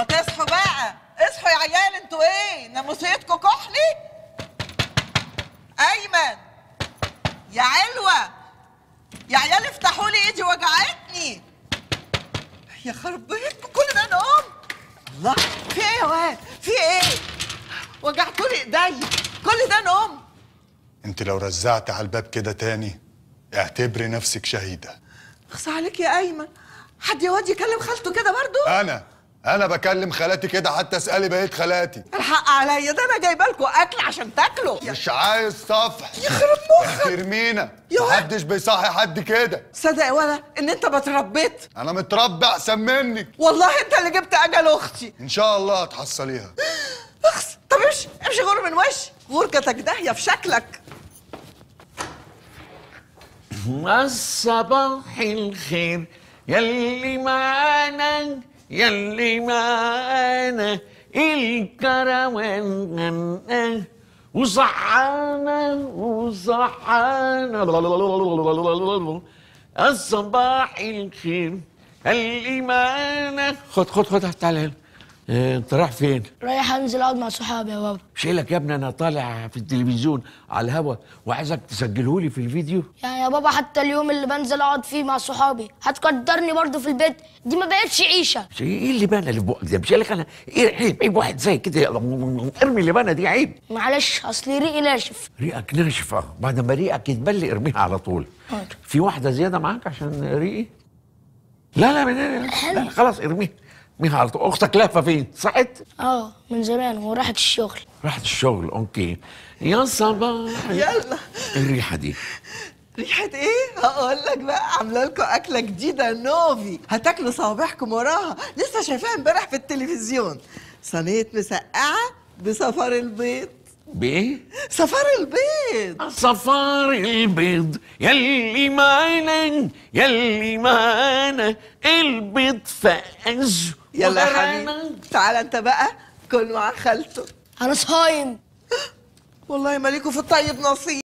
ما تصحوا بقى اصحوا يا عيال انتوا ايه ناموسيتكوا كحلي ايمن يا علوة يا عيال افتحوا لي ايدي وجعتني يا خرب بيتكم كل ده نوم الله في ايه يا واد في ايه وجعتوا لي ايديا كل ده نوم انت لو رزعت على الباب كده تاني اعتبري نفسك شهيدة اخص عليك يا ايمن حد يا واد يكلم خالته كده برضو انا انا بكلم خالاتي كده حتى اسالي بقيت خالاتي الحق عليا ده انا جايبه لكم اكل عشان تاكلوا مش عايز صفح يخرب مخك ترمينا يا واد. محدش بيصحي حد كده صدق يا ولا ان انت ما تربيت انا متربي احسن منك والله انت اللي جبت اجل اختي ان شاء الله هتحصليها اخس طب امشي امشي غور من وشي غوركتك داهيه في شكلك الصباح الخير يلي معانا يلي معانا الكروان وصحانا وصحانا الصباح الخير يلي معانا خد خد خد تعالى هنا اه، انت رايح فين؟ رايح انزل اقعد مع صحابي يا بابا شيلك يا ابني انا طالع في التلفزيون على الهوا وعايزك تسجله لي في الفيديو يعني يا بابا حتى اليوم اللي بنزل اقعد فيه مع صحابي هتقدرني برضه في البيت دي ما بقتش عيشه شيء ايه اللي بنا اللي في بقك ده مش لك انا ايه عيب عيب واحد زي كده ارمي اللي بنا دي عيب معلش اصلي ريقي ناشف ريقك ناشف اه بعد ما ريقك يتبل ارميها على طول حاضر. في واحده زياده معاك عشان ريقي لا لا لا, لا, لا خلاص ارميها ارميها على طول اختك لهفه فين صحت اه من زمان وراحت الشغل راحت الشغل اوكي يا صباح يلا الريحه دي ريحة ايه؟ هقول لك بقى عامله لكم اكله جديده نوفي هتاكلوا صوابعكم وراها لسه شايفاها امبارح في التلفزيون صينيه مسقعه بصفار البيض بايه صفار البيض صفار البيض يلي معانا يلي معانا البيض فاز يلا يا وغرقنا. حبيبي تعالى انت بقى كل مع خالته انا صايم والله مالكوا في الطيب نصيب